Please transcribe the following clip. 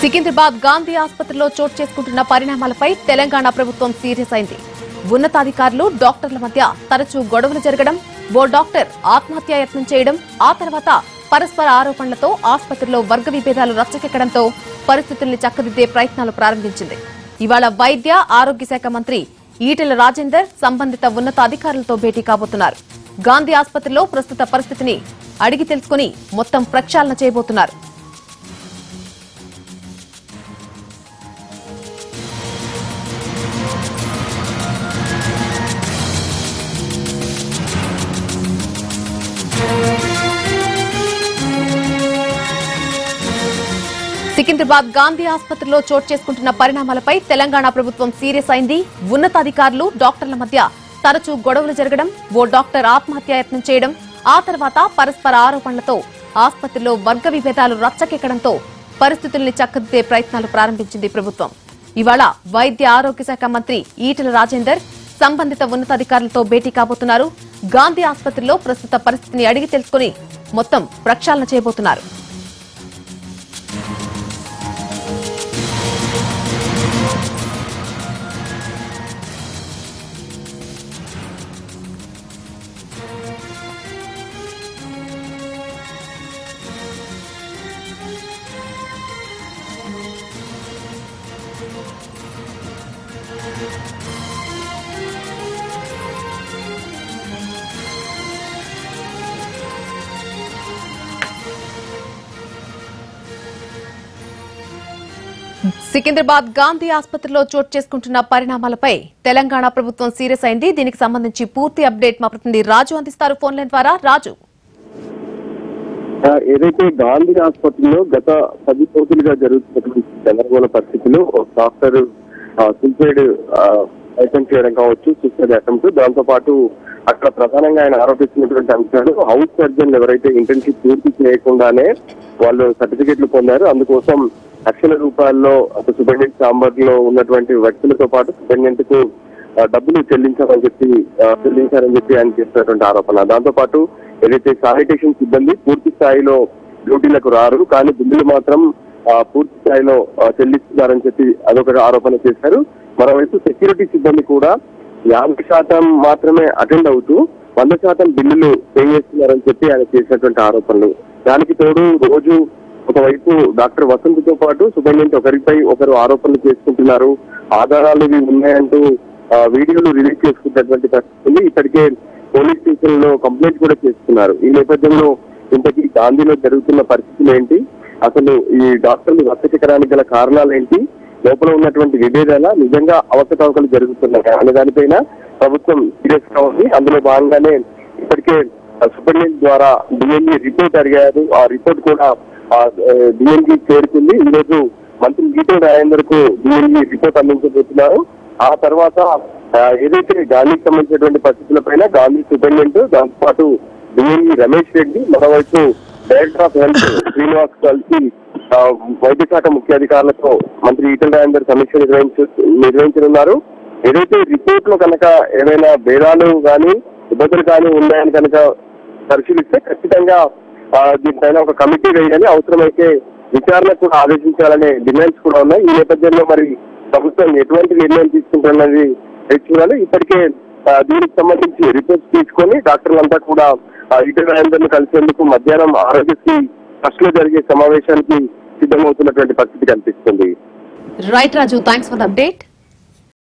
సికింద్రాబాద్ గాంధీ ఆసుపత్రిలో చోటు చేసుకుంటున్న పరిణామాలపై తెలంగాణ ప్రభుత్వం సీరియస్ అయింది ఉన్నతాధికారులు డాక్టర్ల మధ్య తరచూ గొడవలు జరగడం ఓ డాక్టర్ ఆత్మహత్యా యత్నం చేయడం ఆ తర్వాత పరస్పర ఆరోపణలతో ఆసుపత్రిలో వర్గ విభేదాలు రచ్చకెక్కడంతో పరిస్థితుల్ని చక్కదిద్దే ప్రయత్నాలు ప్రారంభించింది ఇవాళ వైద్య ఆరోగ్య శాఖ మంత్రి ఈటెల రాజేందర్ సంబంధిత ఉన్నతాధికారులతో భేటీ కాబోతున్నారు గాంధీ ఆసుపత్రిలో ప్రస్తుత పరిస్థితిని అడిగి తెలుసుకుని మొత్తం ప్రక్షాళన చేయబోతున్నారు సికింద్రాబాద్ గాంధీ ఆసుపత్రిలో చోటు చేసుకుంటున్న పరిణామాలపై తెలంగాణ ప్రభుత్వం సీరియస్ అయింది ఉన్నతాధికారులు డాక్టర్ల మధ్య తరచూ గొడవలు జరగడం ఓ డాక్టర్ ఆత్మహత్యాయత్నం చేయడం ఆ తర్వాత పరస్పర ఆరోపణలతో ఆసుపత్రిలో వర్గ విభేదాలు రచ్చకెక్కడంతో పరిస్థితుల్ని చక్కదిద్దే ప్రయత్నాలు ప్రారంభించింది ప్రభుత్వం ఇవాళ వైద్య ఆరోగ్య శాఖ మంత్రి ఈటెల రాజేందర్ సంబంధిత ఉన్నతాధికారులతో భేటీ కాబోతున్నారు గాంధీ ఆసుపత్రిలో ప్రస్తుత పరిస్థితిని అడిగి తెలుసుకుని మొత్తం ప్రక్షాళన చేయబోతున్నారు సికింద్రాబాద్ గాంధీ ఆసుపత్రిలో చోటు చేసుకుంటున్న పరిణామాలపై తెలంగాణ ప్రభుత్వం సీరియస్ అయింది దీనికి సంబంధించి పూర్తి అప్డేట్ మా ప్రతినిధి రాజు అందిస్తారు ఫోన్ లైన్ ద్వారా రాజు ఆ, ఏదైతే గాంధీ ఆసుపత్రిలో గత పది రోజులుగా జరుగుతున్నటువంటి గందరగోళ పరిస్థితులు ఒక డాక్టర్ సూసైడ్ అటెంప్ట్ చేయడం కావచ్చు సూసైడ్ అటెంప్ట్ దాంతో పాటు అక్కడ ప్రధానంగా ఆయన ఆరోపిస్తున్నటువంటి అంశాలు హౌస్ సర్జన్ ఎవరైతే ఇంటర్న్షిప్ పూర్తి చేయకుండానే వాళ్ళు సర్టిఫికెట్లు పొందారు అందుకోసం లక్షల రూపాయల్లో అటు సూపరింటెండెంట్ ఛాంబర్ లో ఉన్నటువంటి వ్యక్తులతో పాటు సూపరింటెండెంట్ కు ఆ, డబ్బులు చెల్లించాలని చెప్పి ఆ, చెల్లించారని చెప్పి ఆయన చేస్తున్నటువంటి ఆరోపణ దాంతో పాటు ఏదైతే శానిటేషన్ సిబ్బంది పూర్తి స్థాయిలో డ్యూటీలకు రారు కానీ బిల్లులు మాత్రం ఆ, పూర్తి స్థాయిలో ఆ, చెల్లిస్తున్నారని చెప్పి అదొక ఆరోపణ చేశారు మరోవైపు సెక్యూరిటీ సిబ్బంది కూడా యాభై శాతం మాత్రమే అటెండ్ అవుతూ వంద శాతం బిల్లులు పే చేస్తున్నారని చెప్పి ఆయన చేసినటువంటి ఆరోపణలు దానికి తోడు రోజు ఒకవైపు డాక్టర్ వసంత్ తో పాటు సూపరింటెండెంట్ ఒకరిపై ఒకరు ఆరోపణలు చేసుకుంటున్నారు ఆధారాలు ఇవి ఉన్నాయంటూ ఆ, వీడియోలు రిలీజ్ చేసుకున్నటువంటి పరిస్థితి ఉంది. ఇప్పటికే పోలీస్ స్టేషన్ లో కంప్లైంట్ కూడా చేస్తున్నారు ఈ నేపథ్యంలో ఇంతకీ గాంధీలో జరుగుతున్న పరిస్థితులు ఏంటి అసలు ఈ డాక్టర్లు హత్యకరానికి గల కారణాలు ఏంటి లోపల ఉన్నటువంటి విభేదాల నిజంగా అవకతవకలు జరుగుతున్నాయి అనే దానిపైన ప్రభుత్వం సీరియస్ గా ఉంది అందులో భాగంగానే ఇప్పటికే సూపరింటెండెంట్ ద్వారా డిఎన్ఈ రిపోర్ట్ అడిగారు ఆ రిపోర్ట్ కూడా డిఎన్ఈ చేరుకుంది ఈ రోజు మంత్రి గీతం రాజేందర్ కు డిఎన్ఈ రిపోర్ట్ అందించబోతున్నారు ఆ తర్వాత ఆ, ఏదైతే గాంధీకి సంబంధించినటువంటి పరిస్థితులపైన గాంధీ సూపరింటెండెంట్ దాంతో పాటు డిఎన్ఈ రమేష్ రెడ్డి మరోవైపు డైరెక్టర్ ఆఫ్ హెల్త్ శ్రీనివాస్ కలిసి ఆ, వైద్య శాఖ ముఖ్యాధికారులతో మంత్రి ఈటల రాజేందర్ సమీక్ష నిర్వహించ నిర్వహించనున్నారు ఏదైతే రిపోర్ట్ లో కనుక ఏదైనా భేదాలు కానీ ఇబ్బందులు కానీ ఉన్నాయని కనుక పరిశీలిస్తే ఖచ్చితంగా ఆ, దీనిపైన ఒక కమిటీ వేయాలి అవసరమైతే విచారణ కూడా ఆదేశించాలనే డిమాండ్స్ కూడా ఉన్నాయి ఈ నేపథ్యంలో మరి ప్రభుత్వం ఎటువంటి నిర్ణయం తీసుకుంటున్నది వేచి చూడాలి ఇప్పటికే ఆ, దీనికి సంబంధించి రిపోర్ట్స్ తీసుకొని డాక్టర్లంతా కూడా ఇతర రాజేందర్ను కలిసేందుకు మధ్యాహ్నం ఆరోగ్యశ్రీ ఫస్ట్ లో జరిగే సమావేశానికి సిద్ధమవుతున్నటువంటి పరిస్థితి కనిపిస్తుంది right Raju thanks for the update